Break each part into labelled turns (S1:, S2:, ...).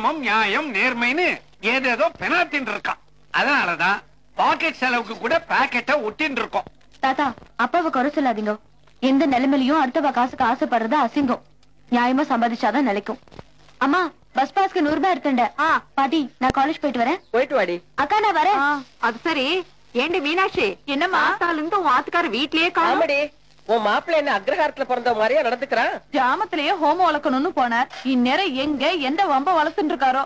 S1: தர்மம் நியாயம் நேர்மைன்னு ஏதேதோ பெனாத்தின் இருக்கான் அதனாலதான் பாக்கெட் செலவுக்கு கூட பாக்கெட்டை ஒட்டின்னு இருக்கோம்
S2: தாத்தா அப்பாவை குறை சொல்லாதீங்க எந்த நிலைமையிலயும் அடுத்தவ காசுக்கு ஆசைப்படுறது அசிங்கம் நியாயமா சம்பாதிச்சாதான் நிலைக்கும் அம்மா பஸ் பாஸ்க்கு நூறு ரூபாய் எடுத்துண்ட பாட்டி நான் காலேஜ் போயிட்டு வரேன்
S3: போயிட்டு வாடி
S2: அக்கா நான் வரேன்
S3: அது சரி ஏண்டி மீனாட்சி என்னம்மா ஆத்தால இருந்து உன் ஆத்துக்கார வீட்லயே
S4: ஆமாடி உன் மாப்பிள்ளை என்ன அக்ரஹாரத்துல பிறந்த மாதிரியா நடந்துக்கிறான்
S3: கிராமத்திலேயே ஹோமம் வளர்க்கணும்னு போனார் இந்நேரம் எங்க எந்த வம்ப வளர்த்துட்டு இருக்காரோ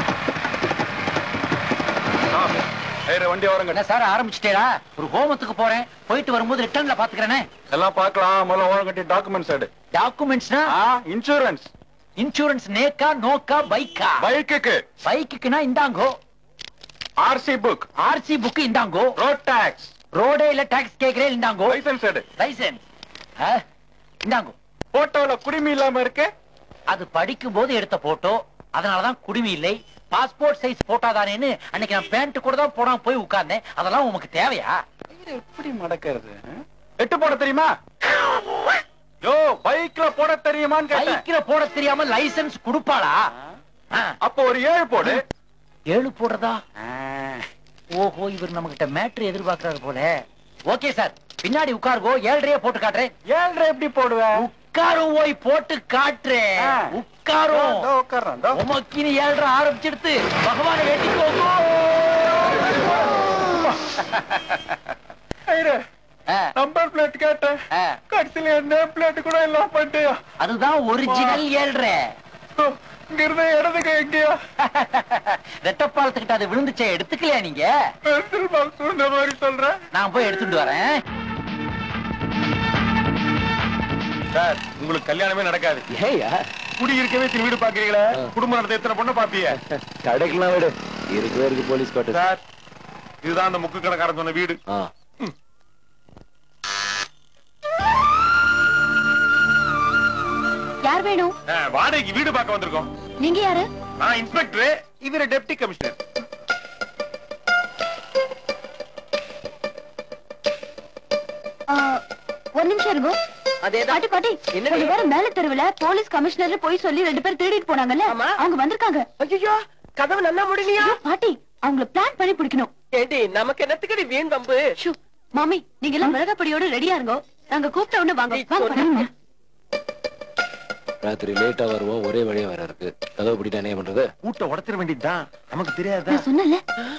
S5: வண்டி வரங்க
S6: என்ன சார் ஆரம்பிச்சிட்டேடா ஒரு ஹோமத்துக்கு போறேன் போயிட்டு வரும்போது ரிட்டர்ன்ல பாத்துக்கிறேனே
S5: எல்லாம் பார்க்கலாம் முதல்ல ஓரம் கட்டி டாக்குமெண்ட்ஸ் எடு
S6: டாக்குமெண்ட்ஸ்னா
S5: இன்சூரன்ஸ்
S6: இன்சூரன்ஸ் நேக்கா நோக்கா பைக்கா
S5: பைக்குக்கு
S6: பைக்குக்குனா இந்தாங்கோ
S5: ஆர்சி புக்
S6: ஆர்சி புக் இந்தாங்கோ
S5: ரோட் டாக்ஸ்
S6: ரோடே இல்ல டாக்ஸ் கேக்குறேன் இந்தாங்கோ
S5: லைசன்ஸ் எடு
S6: லைசன்ஸ் இந்தாங்கோ
S5: போட்டோல குடிமி இல்லாம இருக்கு
S6: அது படிக்கும் போது எடுத்த போட்டோ அதனாலதான் குடுமி இல்லை பாஸ்போர்ட் சைஸ் போட்டோ தானேன்னு அன்னைக்கு நான் பேண்ட் கூட தான் போடாம போய் உட்கார்ந்தேன் அதெல்லாம் உமக்கு தேவையா
S5: எப்படி மடக்கிறது எட்டு போட தெரியுமா யோ பைக்ல போட தெரியுமான்னு கேட்டேன்
S6: பைக்ல போட தெரியாம லைசன்ஸ் கொடுப்பாளா ஆ,
S5: அப்போ ஒரு ஏழு போடு
S6: ஏழு போடுறதா ஓஹோ இவர் நம்ம கிட்ட மேட்ரு எதிர்பார்க்கறாரு போல ஓகே சார் பின்னாடி உட்காருகோ ஏழ்றையே போட்டு காட்டுறேன்
S5: ஏழரை எப்படி போடுவ
S6: உட்காரும் போய் போட்டு காட்டுறேன்
S5: ஆ.
S6: உட்காரும்
S5: இதோ உட்கார்றேன், இதோ.
S6: உமக்கினி ஏழ்ரை ஆரம்பிச்சிடுத்து பகவான வேண்டிக்கோங்க
S5: ஐயரே,
S6: ஆ,
S5: நம்பர் பிளேட் கேட்டேன்
S6: ஆ.
S5: கடைசியில நேம் பிளேட் கூட எல்லாம் பண்ணிட்டியா
S6: அதுதான் ஒரிஜினல் ஏழ்ரை
S5: ஓ, இங்க இருந்த இடத்துக்கு எங்கேயா
S6: ரெட்டப்பாலத்துக்கிட்ட அது விழுந்துச்சே எடுத்துக்கலையா நீங்க
S5: பென்சில் பாக்ஸ் இந்த மாதிரி சொல்றேன்
S6: நான் போய் எடுத்துட்டு வரேன்
S5: சார் உங்களுக்கு கல்யாணமே நடக்காது
S7: ஏயா
S5: குடி இருக்கவே திரு வீடு பாக்குறீங்களா குடும்பம் நடத்த எத்தனை பொண்ணு பாப்பிய
S7: கடைக்கெல்லாம் விடு இருக்கவே இருக்கு போலீஸ் குவார்டர்ஸ்
S5: சார் இதுதான் அந்த முக்கு கடைக்காரன் சொன்ன வீடு
S7: ஆ
S2: யார் வேணும்
S5: ஆ, வாடகைக்கு வீடு பார்க்க வந்திருக்கோம்
S2: நீங்க யாரு
S5: நான் இன்ஸ்பெக்டர் இவரு டெப்டி கமிஷனர்
S2: ஆ, ஒரு நிமிஷம் இருங்கோ
S4: அதேதான்
S2: பாட்டி பாட்டி
S4: என்னடி?
S2: கொஞ்ச பேர் மேல தெருவுல போலீஸ் கமிஷனர் போய் சொல்லி ரெண்டு பேர் திருடிட்டு போனாங்கல்ல
S4: ஆமா.
S2: அவங்க வந்திருக்காங்க
S4: ஐயோ கதவு நல்லா முடியலையா
S2: ஐயோ, பாட்டி அவங்கள பிளான் பண்ணி பிடிக்கணும்
S4: ஏண்டி நமக்கு என்னத்துக்கடி வீண் வம்பு
S2: ஷூ, மாமி நீங்க எல்லாம் மிளகாப்படியோட ரெடியா இருங்கோ நாங்க கூப்பிட்ட உடனே வாங்க
S4: நீ
S2: வாங்க
S4: சொன்ன-
S2: போலாம்.
S7: ராத்திரி லேட்டா வருவோம் ஒரே வழியா வேற இருக்கு கதவு பிடிட்டா என்ன பண்றது
S5: கூட்ட உடச்சிட வேண்டியதுதான் நமக்கு தெரியாதா
S2: நான் சொன்னேன்ல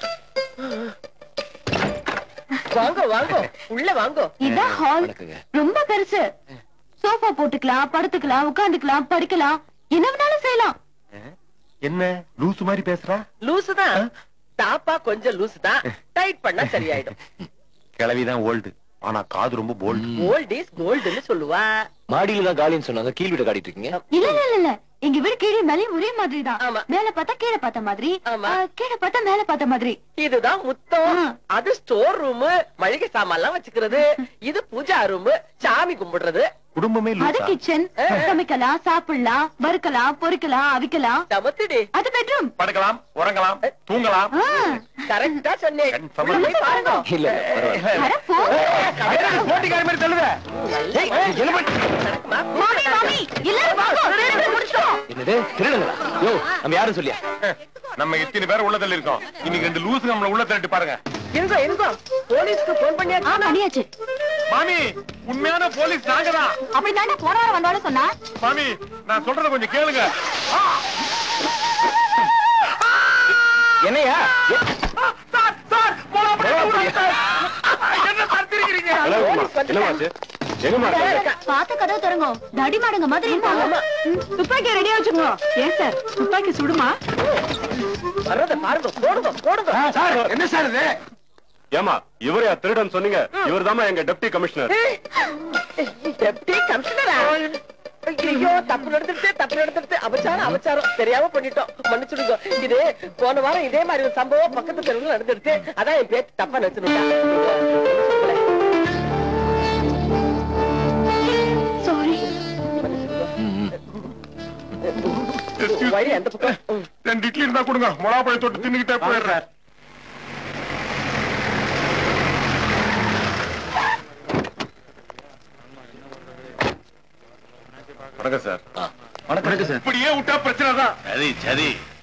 S4: வாங்க வாங்க உள்ள வாங்க
S2: இதான் ஹால்
S7: வணக்கங்க
S2: ரொம்ப பெருசு சோஃபா போட்டுக்கலாம் படுத்துக்கலாம் உட்கார்ந்துக்கலாம் படிக்கலாம் என்ன வேணாலும் செய்யலாம்
S5: என்ன லூசு மாதிரி பேசுறா
S4: லூசு தான் தாப்பா கொஞ்சம் லூசு தான் டைட் பண்ணா சரியாயிடும்
S5: கிளவிதான் ஓல்டு ஆனா காது ரொம்ப போல்டு
S4: ஓல்ட் இஸ் கோல்டுன்னு சொல்லுவா
S7: மாடியில தான் காலின்னு சொன்னாங்க கீழ் வீட காட்டிட்டு இருக்கீங்க
S2: இல்ல இல்ல இல்ல, இல்ல எங்க வீடு கீழே மேலே ஒரே மாதிரி தான்
S4: ஆமா.
S2: மேல பார்த்தா கீழே பார்த்த மாதிரி
S4: ஆமா.
S2: ஆ, கீழே பார்த்தா மேல பார்த்த மாதிரி
S4: இதுதான் முத்தம்
S2: ஆ.
S4: அது ஸ்டோர் ரூம் மளிகை சாமான்லாம் வச்சுக்கிறது இது பூஜா ரூம் சாமி கும்பிடுறது
S5: குடும்பமே
S2: அது
S5: லூசா
S2: கிச்சன் சமைக்கலாம் சாப்பிடலாம் வறுக்கலாம் பொரிக்கலாம் அவிக்கலாம்
S4: சமத்துடி
S2: அது பெட்ரூம்
S5: படுக்கலாம் உறங்கலாம் தூங்கலாம்
S4: கரெக்டா சொன்னேன்
S5: Confirm.
S4: உள்ள போய் பாருங்க
S7: இல்ல பரவாயில்ல
S5: போட்டிக்கார மாதிரி சொல்லுத
S4: நடக்குமா?
S2: மாமி மாமி எல்லாரும் வாங்க திருடு முடிச்சிட்டோம்
S7: என்னது திருடுங்களா யோ நம்ம யாரும் சொல்லியா
S5: நம்ம எத்தனை பேர் உள்ள தள்ளி இருக்கோம் இன்னைக்கு ரெண்டு லூசு நம்மள உள்ள தள்ளி பாருங்க
S4: இருங்கோ இருங்கோ போலீஸ்க்கு போன்
S2: ஆ
S4: பண்ணியாச்சு
S2: பண்ணியாச்சு
S5: மாமி உண்மையான போலீஸ் நாங்க தான்
S2: அப்படி தானே போன வாரம் வந்தாலும் சொன்னா
S5: மாமி நான் சொல்றத கொஞ்சம் கேளுங்க
S7: என்னையா
S5: சார் சார் போடா, போடா, போடா, சார். என்ன சார் திருக்கிறீங்க
S7: என்னமாச்சு எங்கம்மா
S2: பாத்த கதவு திறங்கோ தடி மாடுங்க மாதிரி இருப்பாங்க
S3: துப்பாக்கி ரெடியா வச்சுக்கோ ஏன் சார் துப்பாக்கி சுடுமா
S4: வர்றத பாருங்க போடுங்க போடுங்க
S5: சார் என்ன சார் இது
S8: ஏமா இவரையா திருடன் சொன்னீங்க இவர்தாம்மா எங்க டெப்டி கமிஷனர்
S4: டெப்டி கமிஷனரா ஐயோ தப்பு நடந்துருச்சு தப்பு நடந்துருச்சு அபச்சாரம் அபச்சாரம் தெரியாம பண்ணிட்டோம் மன்னிச்சுடுங்க இது போன வாரம் இதே மாதிரி ஒரு சம்பவம் பக்கத்து தெருவுல நடந்துருச்சு அதான் என் பேச்சு தப்பா நினைச்சுட்டேன்
S2: சாரி
S4: வழி அந்த பக்கம் ம்.
S5: ரெண்டு இட்லி இருந்தா கொடுங்க மிளகா பழம் தொட்டு தின்னுகிட்டே போயிடுறேன் வணக்கம் சார்
S7: வணக்கம் சார்
S5: இப்படியே விட்டா பிரச்சனை தான் சரி சரி